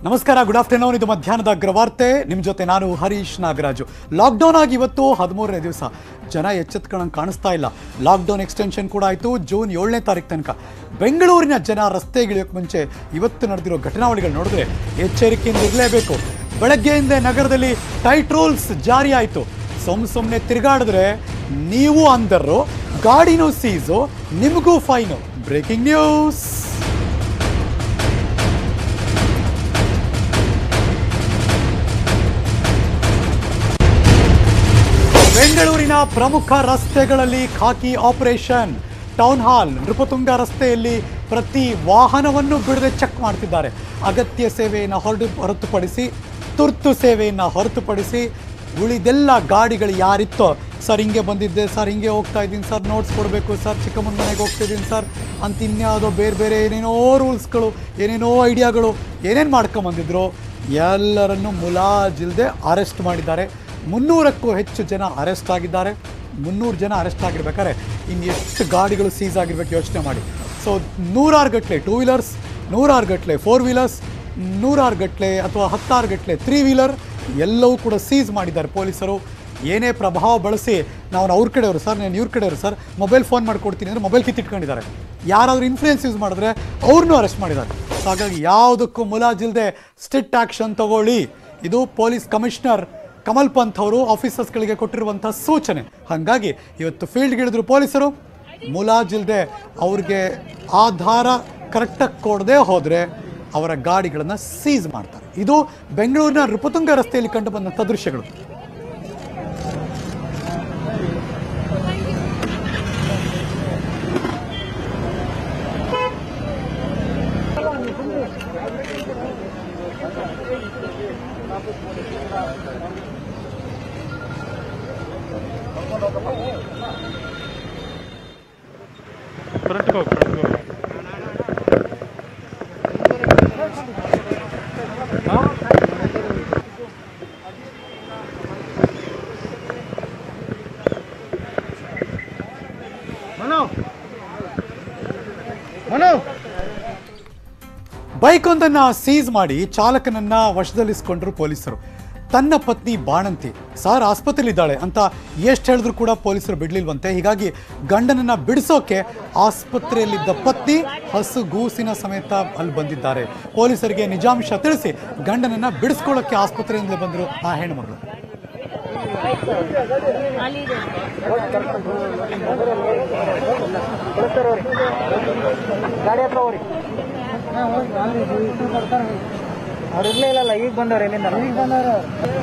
ನಮಸ್ಕಾರ good afternoon ಇದು ಮಧ್ಯಾಹ್ನದ ಅಗ್ರವಾರ್ತೆ ನಿಮ್ಮ ಜೊತೆ ನಾನು ಹರೀಶ್ ನಾಗರಾಜು ಲಾಕ್ಡೌನ್ ಆಗಿ ಇವತ್ತು ಹದಿಮೂರನೇ ದಿವಸ ಜನ ಎಚ್ಚೆತ್ಕೊಳ್ಳೋಂಗೆ ಕಾಣಿಸ್ತಾ ಇಲ್ಲ ಲಾಕ್ಡೌನ್ ಎಕ್ಸ್ಟೆನ್ಷನ್ ಕೂಡ ಆಯಿತು ಜೂನ್ ಏಳನೇ ತಾರೀಕು ತನಕ ಬೆಂಗಳೂರಿನ ಜನ ರಸ್ತೆಗಿಳಿಯೋಕ್ಕೆ ಮುಂಚೆ ಇವತ್ತು ನಡೆದಿರೋ ಘಟನಾವಳಿಗಳು ನೋಡಿದ್ರೆ ಎಚ್ಚರಿಕೆಯಿಂದ ಇರಲೇಬೇಕು ಬೆಳಗ್ಗೆಯಿಂದ ನಗರದಲ್ಲಿ ಟೈಟ್ ರೂಲ್ಸ್ ಜಾರಿ ಆಯಿತು ಸುಮ್ ಸುಮ್ಮನೆ ತಿರುಗಾಡಿದ್ರೆ ನೀವು ಅಂದರು ಗಾಡಿನೂ ಸೀಸು ನಿಮಗೂ ಫೈನು ಬ್ರೇಕಿಂಗ್ ನ್ಯೂಸ್ ಬೆಂಗಳೂರಿನ ಪ್ರಮುಖ ರಸ್ತೆಗಳಲ್ಲಿ ಖಾಕಿ ಆಪರೇಷನ್ ಟೌನ್ ಹಾಲ್ ನೃಪತುಂಗ ರಸ್ತೆಯಲ್ಲಿ ಪ್ರತಿ ವಾಹನವನ್ನು ಬಿಡದೆ ಚೆಕ್ ಮಾಡ್ತಿದ್ದಾರೆ ಅಗತ್ಯ ಸೇವೆಯನ್ನು ಹೊರಡು ಹೊರತುಪಡಿಸಿ ತುರ್ತು ಸೇವೆಯನ್ನು ಹೊರತುಪಡಿಸಿ ಉಳಿದೆಲ್ಲ ಗಾಡಿಗಳು ಯಾರಿತ್ತೋ ಸರ್ ಹಿಂಗೆ ಬಂದಿದ್ದೆ ಸರ್ ಹಿಂಗೆ ಹೋಗ್ತಾ ಇದ್ದೀನಿ ಸರ್ ನೋಟ್ಸ್ ಕೊಡಬೇಕು ಸರ್ ಚಿಕ್ಕಮ್ಮನ ಮನೆಗೆ ಹೋಗ್ತಿದ್ದೀನಿ ಸರ್ ಅಂತ ಇನ್ಯಾವುದೋ ಬೇರೆ ಬೇರೆ ಏನೇನೋ ರೂಲ್ಸ್ಗಳು ಏನೇನೋ ಐಡಿಯಾಗಳು ಏನೇನು ಮಾಡ್ಕೊಂಬಂದಿದ್ರು ಎಲ್ಲರನ್ನು ಮುಲಾಜಿಲ್ದೆ ಅರೆಸ್ಟ್ ಮಾಡಿದ್ದಾರೆ ಮುನ್ನೂರಕ್ಕೂ ಹೆಚ್ಚು ಜನ ಅರೆಸ್ಟ್ ಆಗಿದ್ದಾರೆ ಮುನ್ನೂರು ಜನ ಅರೆಸ್ಟ್ ಆಗಿರ್ಬೇಕಾದ್ರೆ ಇನ್ನು ಎಷ್ಟು ಗಾಡಿಗಳು ಸೀಸ್ ಆಗಿರ್ಬೇಕು ಯೋಚನೆ ಮಾಡಿ ಸೊ ನೂರಾರು ಗಟ್ಟಲೆ ಟೂ ವೀಲರ್ಸ್ ನೂರಾರು ಗಟ್ಟಲೆ ಫೋರ್ ವೀಲರ್ಸ್ ನೂರಾರು ಗಟ್ಟಲೆ ಅಥವಾ ಹತ್ತಾರು ಗಟ್ಟಲೆ ತ್ರೀ ವೀಲರ್ ಎಲ್ಲವೂ ಕೂಡ ಸೀಸ್ ಮಾಡಿದ್ದಾರೆ ಪೊಲೀಸರು ಏನೇ ಪ್ರಭಾವ ಬಳಸಿ ನಾವು ಅವ್ರ ಕಡೆಯವರು ಸರ್ ನಾನು ಇವ್ರ ಕಡೆಯವರು ಸರ್ ಮೊಬೈಲ್ ಫೋನ್ ಮಾಡಿಕೊಡ್ತೀನಿ ಅಂದರೆ ಮೊಬೈಲ್ ಕಿತ್ತಿಟ್ಕೊಂಡಿದ್ದಾರೆ ಯಾರಾದರೂ ಇನ್ಫ್ಲೂಯೆನ್ಸ್ ಯೂಸ್ ಮಾಡಿದ್ರೆ ಅವ್ರನ್ನೂ ಅರೆಸ್ಟ್ ಮಾಡಿದ್ದಾರೆ ಸೊ ಹಾಗಾಗಿ ಯಾವುದಕ್ಕೂ ಮುಲಾಜಿಲ್ಲದೆ ಸ್ಟ್ರಿಕ್ಟ್ ಆ್ಯಕ್ಷನ್ ತಗೊಳ್ಳಿ ಇದು ಪೊಲೀಸ್ ಕಮಿಷನರ್ ಕಮಲ್ ಪಂತ್ ಅವರು ಆಫೀಸರ್ಸ್ಗಳಿಗೆ ಕೊಟ್ಟಿರುವಂಥ ಸೂಚನೆ ಹಾಗಾಗಿ ಇವತ್ತು ಫೀಲ್ಡ್ಗಿಳಿದ್ರು ಪೊಲೀಸರು ಮುಲಾಜಿಲ್ದೆ ಅವ್ರಿಗೆ ಆಧಾರ ಕರೆಕ್ಟಾಗಿ ಕೊಡದೆ ಹೋದರೆ ಅವರ ಗಾಡಿಗಳನ್ನು ಸೀಸ್ ಮಾಡ್ತಾರೆ ಇದು ಬೆಂಗಳೂರಿನ ನೃಪತುಂಗ ರಸ್ತೆಯಲ್ಲಿ ಕಂಡು ಬಂದಂಥ ದೃಶ್ಯಗಳು ಫ್ರಂಟ್ಗೆ ಹೋಗಿ ಫ್ರಂಟ್ಗೆ ಹೋಗಿ ಬೈಕ್ ಒಂದನ್ನು ಸೀಸ್ ಮಾಡಿ ಚಾಲಕನನ್ನ ವಶದಲ್ಲಿಸ್ಕೊಂಡ್ರು ಪೊಲೀಸರು ತನ್ನ ಪತ್ನಿ ಬಾಣಂತಿ ಸಾರ್ ಆಸ್ಪತ್ರೆಯಲ್ಲಿದ್ದಾಳೆ ಅಂತ ಎಷ್ಟು ಹೇಳಿದ್ರು ಕೂಡ ಪೊಲೀಸರು ಬಿಡ್ಲಿಲ್ವಂತೆ ಹೀಗಾಗಿ ಗಂಡನನ್ನ ಬಿಡಿಸೋಕೆ ಆಸ್ಪತ್ರೆಯಲ್ಲಿದ್ದ ಪತ್ನಿ ಹಸು ಗೂಸಿನ ಸಮೇತ ಅಲ್ಲಿ ಬಂದಿದ್ದಾರೆ ಪೊಲೀಸರಿಗೆ ನಿಜಾಂಶ ತಿಳಿಸಿ ಗಂಡನನ್ನ ಬಿಡಿಸ್ಕೊಳ್ಳೋಕೆ ಆಸ್ಪತ್ರೆಯಿಂದ ಬಂದರು ಆ ಹೆಣ್ಮಗಳು ಗಾಡಿ ಹತ್ರ ಹೋಗ್ರಿ ಅವ್ರು ಇರ್ಲೇ ಇಲ್ಲಲ್ಲ ಈಗ ಬಂದವ್ರು ಎಲ್ಲಿಂದ ಈಗ ಬಂದವರು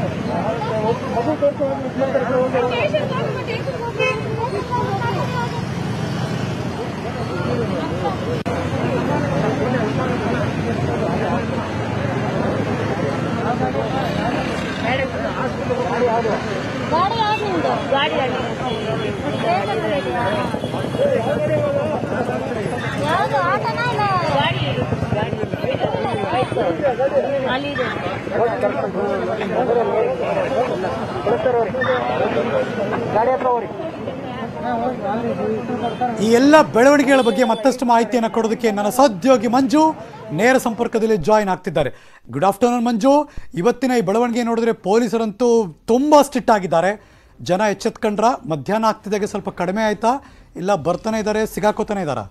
ಗಾಡಿ ಯಾವ್ದು ನಿಮ್ದು? ಗಾಡಿ ಯಾವ್ದು? ಯಾವ್ದು ಆಟೋನಾ ಇಲ್ಲ ಗಾಡಿ ಅಲ್ಲಿದೆ ಗಾಡಿ ಹತ್ರ ಹೋಗ್ರಿ ಈ ಎಲ್ಲ ಬೆಳವಣಿಗೆಗಳ ಬಗ್ಗೆ ಮತ್ತಷ್ಟು ಮಾಹಿತಿಯನ್ನು ಕೊಡೋದಕ್ಕೆ ನನ್ನ ಸಹೋದ್ಯೋಗಿ ಮಂಜು ನೇರ ಸಂಪರ್ಕದಲ್ಲಿ ಜಾಯಿನ್ ಆಗ್ತಿದ್ದಾರೆ ಗುಡ್ ಆಫ್ಟರ್ನೂನ್ ಮಂಜು ಇವತ್ತಿನ ಈ ಬೆಳವಣಿಗೆ ನೋಡಿದ್ರೆ ಪೊಲೀಸರಂತೂ ತುಂಬ ಸ್ಟ್ರಿಕ್ಟ್ ಆಗಿದ್ದಾರೆ ಜನ ಎಚ್ಚೆತ್ಕೊಂಡ್ರ ಮಧ್ಯಾಹ್ನ ಆಗ್ತಿದ್ದಾಗೆ ಸ್ವಲ್ಪ ಕಡಿಮೆ ಆಯ್ತಾ ಇಲ್ಲ ಬರ್ತಾನೆ ಇದ್ದಾರೆ ಸಿಗಾಕೋತಾನೆ ಇದ್ದಾರಾ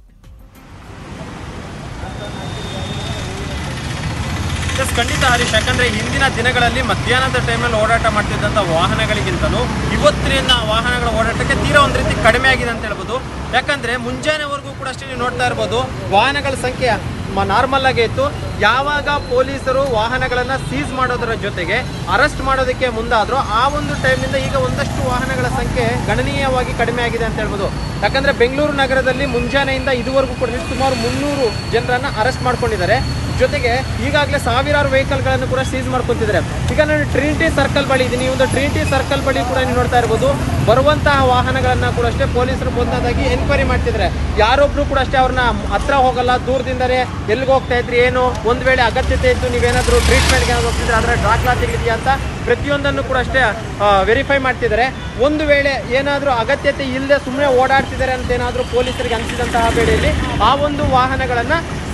ಎಸ್ ಖಂಡಿತ ಹರೀಶ್ ಯಾಕಂದ್ರೆ ಹಿಂದಿನ ದಿನಗಳಲ್ಲಿ ಮಧ್ಯಾಹ್ನದ ಟೈಮಲ್ಲಿ ಓಡಾಟ ಮಾಡ್ತಿದ್ದಂಥ ವಾಹನಗಳಿಗಿಂತಲೂ ಇವತ್ತಿನ ವಾಹನಗಳ ಓಡಾಟಕ್ಕೆ ತೀರಾ ಒಂದು ರೀತಿ ಕಡಿಮೆ ಆಗಿದೆ ಅಂತ ಹೇಳ್ಬೋದು ಯಾಕಂದ್ರೆ ಮುಂಜಾನೆವರೆಗೂ ಕೂಡ ಅಷ್ಟೇ ನೀವು ನೋಡ್ತಾ ಇರ್ಬೋದು ವಾಹನಗಳ ಸಂಖ್ಯೆ ನಾರ್ಮಲ್ ಆಗೇ ಇತ್ತು ಯಾವಾಗ ಪೊಲೀಸರು ವಾಹನಗಳನ್ನು ಸೀಸ್ ಮಾಡೋದರ ಜೊತೆಗೆ ಅರೆಸ್ಟ್ ಮಾಡೋದಕ್ಕೆ ಮುಂದಾದ್ರು ಆ ಒಂದು ಟೈಮಿಂದ ಈಗ ಒಂದಷ್ಟು ವಾಹನಗಳ ಸಂಖ್ಯೆ ಗಣನೀಯವಾಗಿ ಕಡಿಮೆ ಆಗಿದೆ ಅಂತ ಹೇಳ್ಬೋದು ಯಾಕಂದ್ರೆ ಬೆಂಗಳೂರು ನಗರದಲ್ಲಿ ಮುಂಜಾನೆಯಿಂದ ಇದುವರೆಗೂ ಕೂಡ ಸುಮಾರು ಮುನ್ನೂರು ಜನರನ್ನ ಅರೆಸ್ಟ್ ಮಾಡ್ಕೊಂಡಿದ್ದಾರೆ ಜೊತೆಗೆ ಈಗಾಗಲೇ ಸಾವಿರಾರು ವೆಹಿಕಲ್ಗಳನ್ನು ಕೂಡ ಸೀಸ್ ಮಾಡ್ಕೊತಿದ್ದಾರೆ ಈಗ ನಾನು ಟ್ರಿನಿಟಿ ಸರ್ಕಲ್ ಬಳಿ ಇದ್ದೀನಿ ಈ ಒಂದು ಟ್ರಿನಿಟಿ ಸರ್ಕಲ್ ಬಳಿ ಕೂಡ ನೀವು ನೋಡ್ತಾ ಇರ್ಬೋದು ಬರುವಂತಹ ವಾಹನಗಳನ್ನ ಕೂಡ ಅಷ್ಟೇ ಪೊಲೀಸರು ಬಂದಾಗಿ ಎನ್ಕ್ವೈರಿ ಮಾಡ್ತಿದ್ದಾರೆ ಯಾರೊಬ್ರು ಕೂಡ ಅಷ್ಟೇ ಅವ್ರನ್ನ ಹತ್ರ ಹೋಗಲ್ಲ ದೂರದಿಂದಲೇ ಎಲ್ಲಿಗೆ ಹೋಗ್ತಾ ಇದ್ರಿ ಏನು ಒಂದು ವೇಳೆ ಅಗತ್ಯತೆ ಇತ್ತು ನೀವೇನಾದರೂ ಟ್ರೀಟ್ಮೆಂಟ್ಗೆ ಏನಾದ್ರು ಹೋಗ್ತಿದ್ರೆ ಅದರ ದಾಖಲಾತಿಗಳಿದೆಯಾ ಅಂತ ಪ್ರತಿಯೊಂದನ್ನು ಕೂಡ ಅಷ್ಟೇ ವೆರಿಫೈ ಮಾಡ್ತಿದ್ದಾರೆ ಒಂದು ವೇಳೆ ಏನಾದರೂ ಅಗತ್ಯತೆ ಇಲ್ಲದೆ ಸುಮ್ಮನೆ ಓಡಾಡ್ತಿದ್ದಾರೆ ಅಂತ ಏನಾದರೂ ಪೊಲೀಸರಿಗೆ ಅನಿಸಿದಂತಹ ವೇಳೆಯಲ್ಲಿ ಆ ಒಂದು ವಾಹನಗಳನ್ನು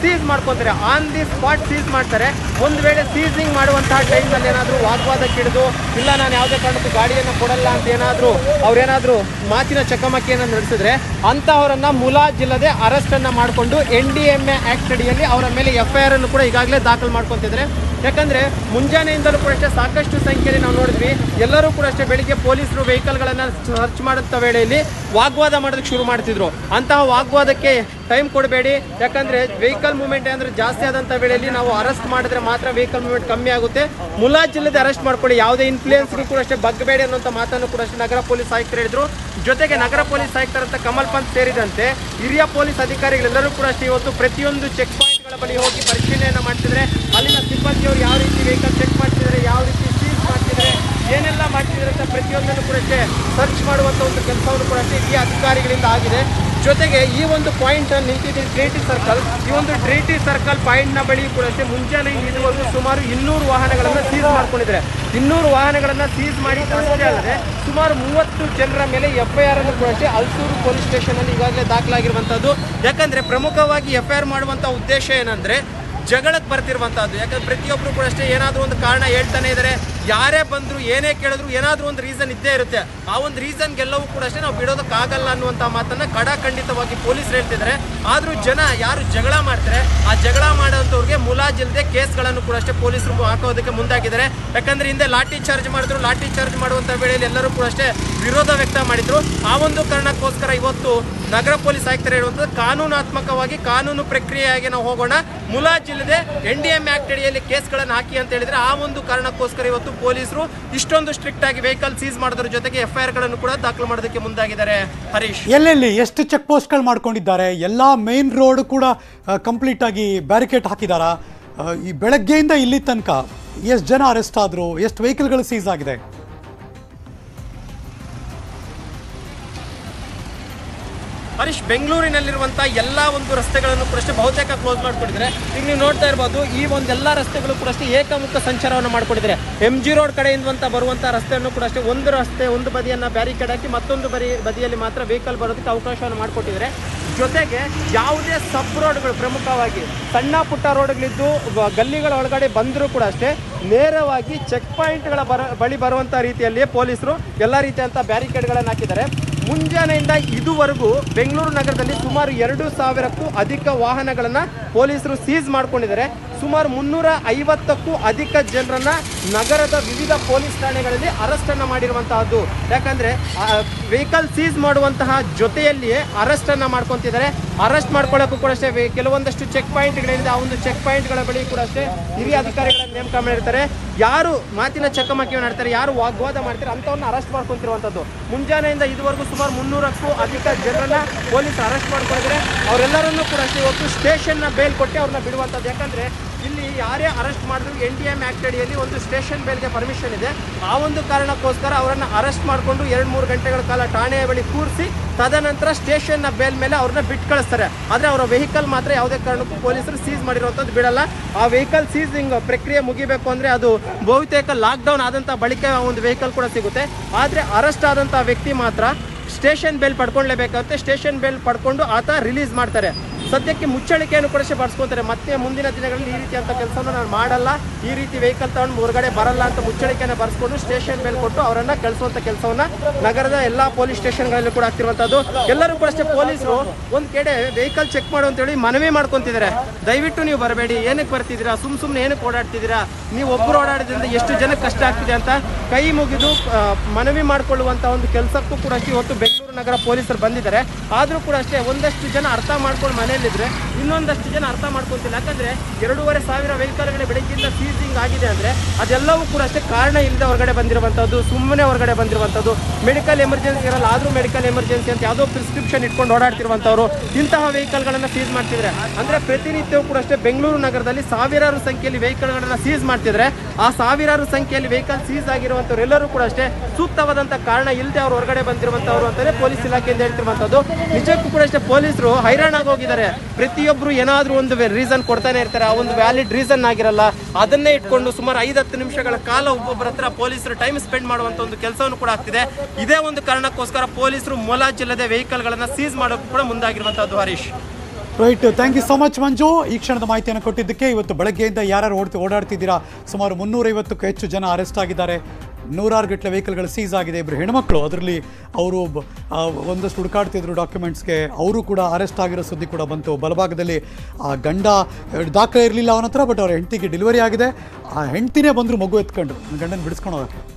ಸೀಸ್ ಮಾಡ್ಕೊತಾರೆ ಆನ್ ದಿ ಸ್ಪಾಟ್ ಸೀಸ್ ಮಾಡ್ತಾರೆ ಒಂದು ವೇಳೆ ಸೀಸಿಂಗ್ ಮಾಡುವಂತಹ ಟೈಮ್ನಲ್ಲಿ ಏನಾದರೂ ವಾಗ್ವಾದಕ್ಕಿಡಿದು ಇಲ್ಲ ನಾನು ಯಾವುದೇ ಕಾರಣಕ್ಕೂ ಗಾಡಿಯನ್ನು ಕೊಡಲ್ಲ ಅಂತ ಏನಾದರೂ ಅವ್ರೇನಾದರೂ ಮಾತಿನ ಚಕಮಕಿಯನ್ನು ನಡೆಸಿದ್ರೆ ಅಂತಹವರನ್ನ ಮುಲಾಜಿಲ್ಲದೆ ಅರೆಸ್ಟನ್ನು ಮಾಡಿಕೊಂಡು N D M A act ಅಡಿಯಲ್ಲಿ ಅವರ ಮೇಲೆ ಎಫ್ ಐ ಆರ್ ಅನ್ನು ಕೂಡ ಈಗಾಗಲೇ ದಾಖಲು ಮಾಡ್ಕೊತಿದ್ದಾರೆ ಯಾಕಂದ್ರೆ ಮುಂಜಾನೆಯಿಂದಲೂ ಕೂಡ ಅಷ್ಟೇ ಸಾಕಷ್ಟು ಸಂಖ್ಯೆಯಲ್ಲಿ ನಾವು ನೋಡಿದ್ವಿ ಎಲ್ಲರೂ ಕೂಡ ಅಷ್ಟೇ ಬೆಳಿಗ್ಗೆ ಪೊಲೀಸರು ವೆಹಿಕಲ್ಗಳನ್ನು ಸರ್ಚ್ ಮಾಡುತ್ತ ವೇಳೆಯಲ್ಲಿ ವಾಗ್ವಾದ ಮಾಡೋದಕ್ಕೆ ಶುರು ಮಾಡ್ತಿದ್ರು ಅಂತಹ ವಾಗ್ವಾದಕ್ಕೆ ಟೈಮ್ ಕೊಡಬೇಡಿ ಯಾಕಂದ್ರೆ ವೆಹಿಕಲ್ ಮೂವ್ಮೆಂಟ್ ಅಂದ್ರೆ ಜಾಸ್ತಿ ಆದಂಥ ವೇಳೆಯಲ್ಲಿ ನಾವು ಅರೆಸ್ಟ್ ಮಾಡಿದ್ರೆ ಮಾತ್ರ ವೆಹಿಕಲ್ ಮೂವ್ಮೆಂಟ್ ಕಮ್ಮಿ ಆಗುತ್ತೆ ಮುಲಾಜಿಲ್ಲದೆ ಅರೆಸ್ಟ್ ಮಾಡ್ಕೊಳ್ಳಿ ಯಾವುದೇ ಇನ್ಫ್ಲೂಯೆನ್ಸ್ಗೂ ಕೂಡ ಅಷ್ಟೇ ಬಗ್ಗಬೇಡಿ ಅನ್ನೋಂಥ ಮಾತನ್ನು ಕೂಡ ಅಷ್ಟೇ ನಗರ ಪೊಲೀಸ್ ಆಯುಕ್ತರು ಹೇಳಿದ್ರು ಜೊತೆಗೆ ನಗರ ಪೊಲೀಸ್ ಆಯುಕ್ತರಂತ ಕಮಲ್ ಪಂತ್ ಸೇರಿದಂತೆ ಹಿರಿಯ ಪೊಲೀಸ್ ಅಧಿಕಾರಿಗಳೆಲ್ಲರೂ ಕೂಡ ಅಷ್ಟೇ ಇವತ್ತು ಪ್ರತಿಯೊಂದು ಚೆಕ್ ಪಾಯಿಂಟ್ಗಳ ಬಳಿ ಹೋಗಿ ಪರಿಶೀಲನೆಯನ್ನು ಮಾಡ್ತಿದ್ರೆ ಅಲ್ಲಿನ ಸಿಬ್ಬಂದಿಯವರು ಯಾವ ರೀತಿ ವೆಹಿಕಲ್ ಚೆಕ್ ಮಾಡ್ತಿದ್ದಾರೆ ಯಾವ ರೀತಿ ಸೀಸ್ ಮಾಡ್ತಿದ್ದಾರೆ ಏನೆಲ್ಲ ಮಾಡ್ತಿದ್ದಾರೆ ಅಂತ ಪ್ರತಿಯೊಂದನ್ನು ಕೂಡ ಅಷ್ಟೇ ಸರ್ಚ್ ಮಾಡುವಂಥ ಒಂದು ಕೆಲಸವನ್ನು ಕೂಡ ಅಷ್ಟೇ ಈ ಅಧಿಕಾರಿಗಳಿಂದ ಆಗಿದೆ ಜೊತೆಗೆ ಈ ಒಂದು ಪಾಯಿಂಟ್ ನಿಂತಿದ್ದೀನಿ ಟ್ರೇಟಿ ಸರ್ಕಲ್ ಈ ಒಂದು ಟ್ರೇಟಿ ಸರ್ಕಲ್ ಪಾಯಿಂಟ್ನ ಬಳಿ ಕೂಡ ಅಷ್ಟೇ ಮುಂಜಾನೆ ಇದುವರೆಗೂ ಸುಮಾರು ಇನ್ನೂರು ವಾಹನಗಳನ್ನು ಸೀಸ್ ಮಾಡ್ಕೊಂಡಿದ್ದಾರೆ ಇನ್ನೂರು ವಾಹನಗಳನ್ನು ಸೀಸ್ ಮಾಡಿ ಅಷ್ಟೇ ಅಲ್ಲದೆ ಸುಮಾರು ಮೂವತ್ತು ಜನರ ಮೇಲೆ ಎಫ್ ಐ ಆರ್ ಅನ್ನು ಕೂಡ ಅಷ್ಟೇ ಅಲ್ಸೂರು ಪೊಲೀಸ್ ಸ್ಟೇಷನ್ ಅಲ್ಲಿ ಈಗಾಗಲೇ ದಾಖಲಾಗಿರುವಂಥದ್ದು ಯಾಕಂದ್ರೆ ಪ್ರಮುಖವಾಗಿ ಎಫ್ ಐ ಆರ್ ಮಾಡುವಂಥ ಉದ್ದೇಶ ಏನಂದ್ರೆ ಜಗಳಕ್ಕೆ ಬರ್ತಿರುವಂತಹದ್ದು ಯಾಕಂದ್ರೆ ಪ್ರತಿಯೊಬ್ಬರು ಕೂಡ ಅಷ್ಟೇ ಏನಾದರೂ ಒಂದು ಕಾರಣ ಹೇಳ್ತಾನೆ ಇದ್ದಾರೆ ಯಾರೇ ಬಂದ್ರು ಏನೇ ಕೇಳಿದ್ರು ಏನಾದರೂ ಒಂದು ರೀಸನ್ ಇದ್ದೇ ಇರುತ್ತೆ ಆ ಒಂದು ರೀಸನ್ಗೆಲ್ಲವೂ ಕೂಡ ಅಷ್ಟೇ ನಾವು ಬಿಡೋದಕ್ಕಾಗಲ್ಲ ಅನ್ನುವಂಥ ಮಾತನ್ನ ಕಡಾಖಂಡಿತವಾಗಿ ಪೊಲೀಸರು ಹೇಳ್ತಿದ್ದಾರೆ ಆದರೂ ಜನ ಯಾರು ಜಗಳ ಮಾಡ್ತಾರೆ ಆ ಜಗಳ ಮಾಡೋಂಥವ್ರಿಗೆ ಮುಲಾಜಿಲ್ಲದೆ ಕೇಸ್ಗಳನ್ನು ಕೂಡ ಅಷ್ಟೇ ಪೊಲೀಸರು ಹಾಕೋದಕ್ಕೆ ಮುಂದಾಗಿದ್ದಾರೆ ಯಾಕಂದ್ರೆ ಹಿಂದೆ ಲಾಠಿ ಚಾರ್ಜ್ ಮಾಡಿದ್ರು ಲಾಠಿ ಚಾರ್ಜ್ ಮಾಡುವಂಥ ವೇಳೆಯಲ್ಲಿ ಎಲ್ಲರೂ ಕೂಡ ಅಷ್ಟೇ ವಿರೋಧ ವ್ಯಕ್ತ ಮಾಡಿದ್ರು ಆ ಒಂದು ಕಾರಣಕ್ಕೋಸ್ಕರ ಇವತ್ತು ನಗರ ಪೊಲೀಸ್ ಆಯುಕ್ತರು ಹೇಳುವಂಥದ್ದು ಕಾನೂನಾತ್ಮಕವಾಗಿ ಕಾನೂನು ಪ್ರಕ್ರಿಯೆಯಾಗಿ ನಾವು ಹೋಗೋಣ ಮುಲಾಜಿಲ್ಲದೆ ಎನ್ ಡಿ ಎಂ ಆಕ್ಟ್ ಅಡಿಯಲ್ಲಿ ಕೇಸ್ಗಳನ್ನು ಹಾಕಿ ಅಂತ ಹೇಳಿದ್ರೆ ಆ ಒಂದು ಕಾರಣಕ್ಕೋಸ್ಕರ ಇವತ್ತು ಪೊಲೀಸರು ಇಷ್ಟೊಂದು ಸ್ಟ್ರಿಕ್ಟ್ ಆಗಿ ವೆಹಿಕಲ್ ಸೀಸ್ ಮಾಡೋದ್ರ ಜೊತೆಗೆ ಎಫ್ ಐ ಆರ್ಗಳನ್ನು ಕೂಡ ದಾಖಲು ಮಾಡೋದಕ್ಕೆ ಮುಂದಾಗಿದ್ದಾರೆ ಹರೀಶ್ ಎಲ್ಲೆಲ್ಲಿ ಎಷ್ಟು ಚೆಕ್ ಪೋಸ್ಟ್ಗಳು ಮಾಡ್ಕೊಂಡಿದ್ದಾರೆ ಎಲ್ಲ ಮೇನ್ ರೋಡ್ ಕೂಡ ಕಂಪ್ಲೀಟ್ ಆಗಿ ಬ್ಯಾರಿಕೇಡ್ ಹಾಕಿದಾರಾ ಆ, ಈ ಬೆಳಗ್ಗೆಯಿಂದ ಇಲ್ಲಿ ತನಕ ಎಷ್ಟು ಜನ ಅರೆಸ್ಟ್ ಆದರು ಎಷ್ಟು ವೆಹಿಕಲ್ಗಳು ಸೀಸ್ ಆಗಿದೆ ಹರೀಶ್ ಬೆಂಗಳೂರಿನಲ್ಲಿರುವಂಥ ಎಲ್ಲ ಒಂದು ರಸ್ತೆಗಳನ್ನು ಕೂಡ ಅಷ್ಟೇ ಬಹುತೇಕ ಕ್ಲೋಸ್ ಮಾಡ್ಕೊಂಡಿದ್ದಾರೆ ಈಗ ನೀವು ನೋಡ್ತಾ ಇರ್ಬೋದು ಈ ಒಂದೆಲ್ಲ ರಸ್ತೆಗಳು ಕೂಡ ಅಷ್ಟೇ ಏಕಮುಖ ಸಂಚಾರವನ್ನು ಮಾಡ್ಕೊಂಡಿದ್ದಾರೆ ಎಂ ಜಿ ರೋಡ್ ಕಡೆಯಿಂದ ಬರುವಂಥ ರಸ್ತೆಯನ್ನು ಕೂಡ ಅಷ್ಟೇ ಒಂದು ರಸ್ತೆ ಒಂದು ಬದಿಯನ್ನು ಬ್ಯಾರಿಕೇಡ್ ಹಾಕಿ ಮತ್ತೊಂದು ಬರಿ ಬದಿಯಲ್ಲಿ ಮಾತ್ರ ವೆಹಿಕಲ್ ಬರೋದಕ್ಕೆ ಅವಕಾಶವನ್ನು ಮಾಡಿಕೊಟ್ಟಿದ್ದಾರೆ ಜೊತೆಗೆ ಯಾವುದೇ ಸಬ್ ರೋಡ್ಗಳು ಪ್ರಮುಖವಾಗಿ ಸಣ್ಣ ಪುಟ್ಟ ರೋಡ್ಗಳಿದ್ದು ಬ- ಗಲ್ಲಿಗಳ ಒಳಗಡೆ ಬಂದರೂ ಕೂಡ ಅಷ್ಟೇ ನೇರವಾಗಿ ಚೆಕ್ ಪಾಯಿಂಟ್ಗಳ ಬರ ಬಳಿ ಬರುವಂಥ ರೀತಿಯಲ್ಲಿ ಪೊಲೀಸರು ಎಲ್ಲ ರೀತಿಯಂಥ ಬ್ಯಾರಿಕೇಡ್ಗಳನ್ನು ಹಾಕಿದ್ದಾರೆ ಮುಂಜಾನೆಯಿಂದ ಇದುವರೆಗೂ ಬೆಂಗಳೂರು ನಗರದಲ್ಲಿ ಸುಮಾರು ಎರಡು ಸಾವಿರಕ್ಕೂ ಅಧಿಕ ವಾಹನಗಳನ್ನು ಪೊಲೀಸರು ಸೀಸ್ ಮಾಡ್ಕೊಂಡಿದ್ದಾರೆ ಸುಮಾರು ಮುನ್ನೂರ ಐವತ್ತಕ್ಕೂ ಅಧಿಕ ಜನರನ್ನ ನಗರದ ವಿವಿಧ ಪೊಲೀಸ್ ಠಾಣೆಗಳಲ್ಲಿ ಅರೆಸ್ಟ್ ಅನ್ನ ಮಾಡಿರುವಂತಹದ್ದು ಯಾಕಂದ್ರೆ ವೆಹಿಕಲ್ ಸೀಸ್ ಮಾಡುವಂತಹ ಜೊತೆಯಲ್ಲಿಯೇ ಅರೆಸ್ಟ್ ಅನ್ನ ಮಾಡ್ಕೊಂತಿದ್ದಾರೆ ಅರೆಸ್ಟ್ ಮಾಡ್ಕೊಳ್ಳೋಕ್ಕೂ ಕೂಡ ಅಷ್ಟೇ ವೆ- ಕೆಲವೊಂದಷ್ಟು ಚೆಕ್ ಪಾಯಿಂಟ್ಗಳಿಂದ ಆ ಒಂದು ಚೆಕ್ ಪಾಯಿಂಟ್ಗಳ ಬಳಿ ಕೂಡ ಅಷ್ಟೇ ಹಿರಿಯ ಅಧಿಕಾರಿಗಳ ನೇಮಕ ಮಾಡಿರ್ತಾರೆ ಯಾರು ಮಾತಿನ ಚಕಮಕಿ ಮಾಡ್ತಾರೆ ಯಾರು ವಾಗ್ವಾದ ಮಾಡ್ತಾರೆ ಅಂಥವ್ರನ್ನ ಅರೆಸ್ಟ್ ಮಾಡ್ಕೊಂತಿರುವಂಥದ್ದು ಮುಂಜಾನೆಯಿಂದ ಇದುವರೆಗೂ ಸುಮಾರು ಮುನ್ನೂರಕ್ಕೂ ಅಧಿಕ ಜನರನ್ನ ಪೊಲೀಸ್ ಅರೆಸ್ಟ್ ಮಾಡ್ಕೊಂಡಿದ್ದಾರೆ ಅವರೆಲ್ಲರನ್ನೂ ಕೂಡ ಅಷ್ಟೇ ಇವತ್ತು ಸ್ಟೇಷನ್ನ ಬೇಲ್ ಕೊಟ್ಟು ಅವ್ರನ್ನ ಬಿಡುವಂಥದ್ದು ಯಾಕಂದ್ರೆ ಇಲ್ಲಿ ಯಾರೇ ಅರೆಸ್ಟ್ ಮಾಡಿದ್ರು ಎನ್ ಡಿ ಎಂ ಆಕ್ಟ್ ಅಡಿಯಲ್ಲಿ ಒಂದು ಸ್ಟೇಷನ್ ಬೇಲ್ಗೆ ಪರ್ಮಿಷನ್ ಇದೆ ಆ ಒಂದು ಕಾರಣಕ್ಕೋಸ್ಕರ ಅವರನ್ನ ಅರೆಸ್ಟ್ ಮಾಡಿಕೊಂಡು ಎರಡು ಮೂರು ಗಂಟೆಗಳ ಕಾಲ ಠಾಣೆಯ ಬಳಿ ಕೂರಿಸಿ ತದನಂತರ ಸ್ಟೇಷನ್ನ ಬೇಲ್ ಮೇಲೆ ಅವ್ರನ್ನ ಬಿಟ್ಟು ಕಳಿಸ್ತಾರೆ ಆದರೆ ಅವರ ವೆಹಿಕಲ್ ಮಾತ್ರ ಯಾವುದೇ ಕಾರಣಕ್ಕೂ ಪೊಲೀಸರು ಸೀಸ್ ಮಾಡಿರುವಂಥದ್ದು ಬಿಡಲ್ಲ ಆ ವೆಹಿಕಲ್ ಸೀಸಿಂಗ್ ಪ್ರಕ್ರಿಯೆ ಮುಗಿಬೇಕು ಅಂದರೆ ಅದು ಬಹುತೇಕ ಲಾಕ್ಡೌನ್ ಆದಂಥ ಬಳಿಕ ಆ ಒಂದು ವೆಹಿಕಲ್ ಕೂಡ ಸಿಗುತ್ತೆ ಆದರೆ ಅರೆಸ್ಟ್ ಆದಂಥ ವ್ಯಕ್ತಿ ಮಾತ್ರ ಸ್ಟೇಷನ್ ಬೇಲ್ ಪಡ್ಕೊಳ್ಳೇಬೇಕಾಗುತ್ತೆ ಸ್ಟೇಷನ್ ಬೇಲ್ ಪಡ್ಕೊಂಡು ಆತ ರಿಲೀಸ್ ಮಾಡ್ತಾರೆ ಸದ್ಯಕ್ಕೆ ಮುಚ್ಚಳಿಕೆಯನ್ನು ಕೂಡ ಬರ್ಸ್ಕೊತಾರೆ ಮತ್ತೆ ಮುಂದಿನ ದಿನಗಳಲ್ಲಿ ಈ ರೀತಿಯಂಥ ಕೆಲಸವನ್ನು ನಾನು ಮಾಡಲ್ಲ ಈ ರೀತಿ ವೆಹಿಕಲ್ ತಗೊಂಡು ಹೊರಗಡೆ ಬರಲ್ಲ ಅಂತ ಮುಚ್ಚಳಿಕೆಯನ್ನು ಬರ್ಸ್ಕೊಂಡು ಸ್ಟೇಷನ್ ಬೇಲ್ ಕೊಟ್ಟು ಅವರನ್ನ ಕಳಿಸುವಂತ ಕೆಲಸವನ್ನ ನಗರದ ಎಲ್ಲಾ ಪೊಲೀಸ್ ಸ್ಟೇಷನ್ಗಳಲ್ಲಿ ಕೂಡ ಆಗ್ತಿರುವಂತದ್ದು ಎಲ್ಲರೂ ಕೂಡ ಅಷ್ಟೇ ಪೊಲೀಸರು ಒಂದ್ ಕಡೆ ವೆಹಿಕಲ್ ಚೆಕ್ ಮಾಡು ಅಂತ ಹೇಳಿ ಮನವಿ ಮಾಡ್ಕೊಂತಿದ್ದಾರೆ ದಯವಿಟ್ಟು ನೀವು ಬರಬೇಡಿ ಏನಕ್ಕೆ ಬರ್ತಿದ್ದೀರಾ ಸುಮ್ ಸುಮ್ಮನೆ ಏನಕ್ಕೆ ಓಡಾಡ್ತಿದ್ದೀರಾ ನೀವು ಒಬ್ಬರು ಓಡಾಡಿದ್ರಿಂದ ಎಷ್ಟು ಜನಕ್ಕೆ ಕಷ್ಟ ಆಗ್ತಿದೆ ಅಂತ ಕೈ ಮುಗಿದು ಆ, ಮನವಿ ಮಾಡಿಕೊಳ್ಳುವಂತ ಒಂದು ಕೆಲಸಕ್ಕೂ ಕೂಡ ಅಷ್ಟೇ ಇವತ್ತು ಬೆಂಗಳೂರು ನಗರ ಪೊಲೀಸರು ಬಂದಿದ್ದಾರೆ ಆದರೂ ಕೂಡ ಅಷ್ಟೇ ಒಂದಷ್ಟು ಜನ ಅರ್ಥ ಮಾಡ್ಕೊಂಡು ಮನೆಯಲ್ಲಿದ್ರೆ ಇನ್ನೊಂದಷ್ಟು ಜನ ಅರ್ಥ ಮಾಡ್ಕೊಂತಿಲ್ಲ ಯಾಕಂದ್ರೆ ಎರಡೂವರೆ ಸಾವಿರ ವೆಹಿಕಲ್ಗಳು ಬೆಳಗ್ಗೆಯಿಂದ ಸೀಸಿಂಗ್ ಆಗಿದೆ ಅಂದ್ರೆ ಅದೆಲ್ಲವೂ ಕೂಡ ಅಷ್ಟೇ ಕಾರಣ ಇಲ್ಲದೆ ಹೊರಗಡೆ ಬಂದಿರುವಂಥದ್ದು ಸುಮ್ಮನೆ ಹೊರಗಡೆ ಬಂದಿರುವಂಥದ್ದು ಮೆಡಿಕಲ್ ಎಮರ್ಜೆನ್ಸಿ ಇರಲ್ಲ ಆದರೂ ಮೆಡಿಕಲ್ ಎಮರ್ಜೆನ್ಸಿ ಅಂತ ಯಾವುದೋ ಪ್ರಿಸ್ಕ್ರಿಪ್ಷನ್ ಇಟ್ಕೊಂಡು ಓಡಾಡ್ತಿರುವಂಥವ್ರು ಇಂತಹ ವೆಹಿಕಲ್ಗಳನ್ನು ಸೀಸ್ ಮಾಡ್ತಿದ್ರೆ ಅಂದ್ರೆ ಪ್ರತಿನಿತ್ಯವೂ ಕೂಡ ಅಷ್ಟೇ ಬೆಂಗಳೂರು ನಗರದಲ್ಲಿ ಸಾವಿರಾರು ಸಂಖ್ಯೆಯಲ್ಲಿ ವೆಹಿಕಲ್ಗಳನ್ನ ಸೀಸ್ ಮಾಡ್ತಿದ್ರೆ ಆ ಸಾವಿರಾರು ಸಂಖ್ಯೆಯಲ್ಲಿ ವೆಹಿಕಲ್ ಸೀಸ್ ಆಗಿರುವಂಥವ್ರು ಎಲ್ಲರೂ ಕೂಡ ಅಷ್ಟೇ ಸೂಕ್ತವಾದಂಥ ಕಾರಣ ಇಲ್ಲದೆ ಅವ್ರು ಹೊರಗಡೆ ಬಂದಿರುವಂಥವ್ರು ಅಂತಾನೆ ಪೊಲೀಸ್ ಇಲಾಖೆಯಿಂದ ಹೇಳ್ತಿರುವಂಥದ್ದು ನಿಜಕ್ಕೂ ಕೂಡ ಅಷ್ಟೇ ಪೊಲೀಸರು ಹೈರಾಣಾಗಿ ಹೋಗಿದ್ದಾರೆ ಪ್ರತಿಯೊಬ್ಬರು ಏನಾದರೂ ಒಂದು ರೀಸನ್ ಕೊಡ್ತಾನೆ ಇರ್ತಾರೆ ಆ ಒಂದು ವ್ಯಾಲಿಡ್ ರೀಸನ್ ಆಗಿರಲ್ಲ ಅದನ್ನೇ ಇಟ್ಕೊಂಡು ಸುಮಾರು ಐದು ಹತ್ತು ನಿಮಿಷಗಳ ಕಾಲ ಒಬ್ಬೊಬ್ಬರ ಹತ್ರ ಪೊಲೀಸರು ಟೈಮ್ ಸ್ಪೆಂಡ್ ಮಾಡುವಂತ ಒಂದು ಕೆಲಸವನ್ನು ಕೂಡ ಆಗ್ತಿದೆ ಇದೇ ಒಂದು ಕಾರಣಕ್ಕೋಸ್ಕರ ಪೊಲೀಸರು ಮೊಲಾಜಿಲ್ಲದೆ ವೆಹಿಕಲ್ಗಳನ್ನ ಸೀಸ್ ಮಾಡೋಕ್ಕೂ ಕೂಡ ಮುಂದಾಗಿರುವಂತಹದ್ದು Harish right thank you so much Manju ಈ ಕ್ಷಣದ ಮಾಹಿತಿಯನ್ನು ಕೊಟ್ಟಿದ್ದಕ್ಕೆ ಇವತ್ತು ಬೆಳಗ್ಗೆಯಿಂದ ಯಾರ್ಯಾರು ಓಡ್ತಿ ಓಡಾಡ್ತಿದ್ದೀರಾ ಸುಮಾರು ಮುನ್ನೂರೈವತ್ತಕ್ಕೂ ಹೆಚ್ಚು ಜನ ಅರೆಸ್ಟ್ ಆಗಿದ್ದಾರೆ ನೂರಾರು ಗಟ್ಟಲೆ ವೆಹಿಕಲ್ಗಳು ಸೀಸ್ ಆಗಿದೆ ಇಬ್ಬರು ಹೆಣ್ಮಕ್ಳು ಅದರಲ್ಲಿ ಅವರು ಬ- ಆ, ಒಂದಷ್ಟು ಹುಡುಕಾಡ್ತಿದ್ರು ಡಾಕ್ಯುಮೆಂಟ್ಸ್ಗೆ ಅವರು ಕೂಡ ಅರೆಸ್ಟ್ ಆಗಿರೋ ಸುದ್ದಿ ಕೂಡ ಬಂತು ಬಲಭಾಗದಲ್ಲಿ ಆ ಗಂಡ ಎರಡು ದಾಖಲೆ ಇರಲಿಲ್ಲ ಅವನ ಹತ್ರ ಬಟ್ ಅವ್ರ ಹೆಂಡತಿಗೆ ಡೆಲಿವರಿ ಆಗಿದೆ ಆ ಹೆಂಡ್ತಿನೇ ಬಂದರು ಮಗು ಎತ್ಕೊಂಡು ಗಂಡನ ಬಿಡಿಸ್ಕೊಂಡು ಹೋಗಕ್ಕೆ